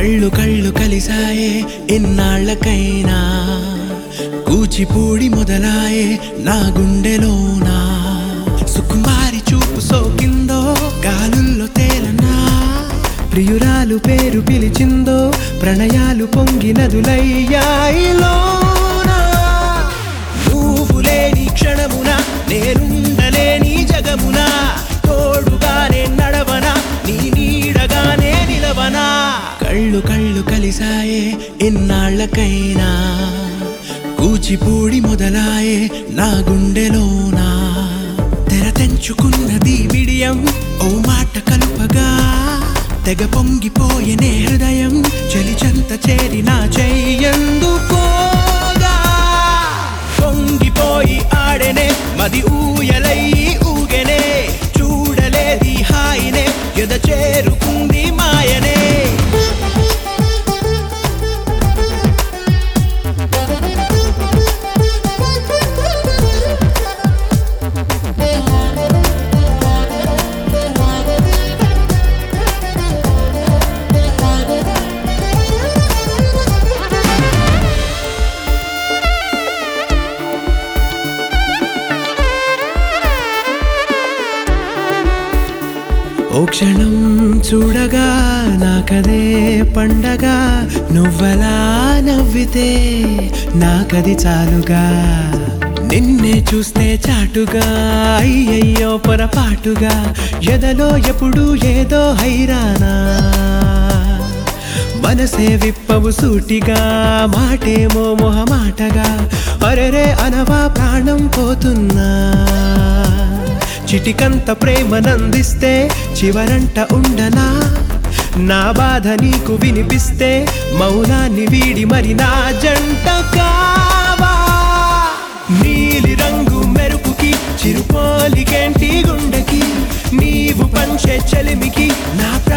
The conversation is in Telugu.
కళ్ళు కళ్ళు కలిసాయే ఇన్నాళ్ళకైనా కూచిపూడి మొదలాయే నా గుండెలోనా సుకుమారి చూపు సోకిందో గాలుల్లో తేలనా ప్రియురాలు పేరు పిలిచిందో ప్రణయాలు పొంగి నదులయ్యాయిలోనా నువ్వు లేని క్షణమున నేనుండలేని జగమున తోడుగానే నడవనా నీ నీడగానే నిలవనా కళ్ళు కళ్ళు కలిసాయే ఇన్నాళ్ళకైనా కూచిపూడి మొదలాయే నా గుండెలోనా తెర తెంచుకున్నది బిడియం ఓ మాట కలుపగా తెగ పొంగిపోయెనే హృదయం చలిచంత చేరిన చెయ్యందుకోగా పొంగిపోయి ఆడెనే మది ఊయలై ఊగెనే చూడలేది హాయినే ఎద చేరుకుంది మాయనే ఓ క్షణం చూడగా నాకదే పండగ నువ్వలా నవ్వితే నాకది చాలుగా నిన్నే చూస్తే చాటుగా అయ్యయ్యో పొరపాటుగా ఎదలో ఎప్పుడు ఏదో హైరానా మనసే విప్పవు సూటిగా మాటేమో మొహమాటగా అరెరే అనవా ప్రాణం పోతున్నా చిటికంత ప్రేమనందిస్తే చివరంట ఉండనా నా బాధ నీకు వినిపిస్తే మౌనాన్ని వీడి మరి నా జంట కావా నీలి రంగు మెరుపుకి చిరుపోలికేంటి గుండెకి నీవు పంచే చెలిమికి నా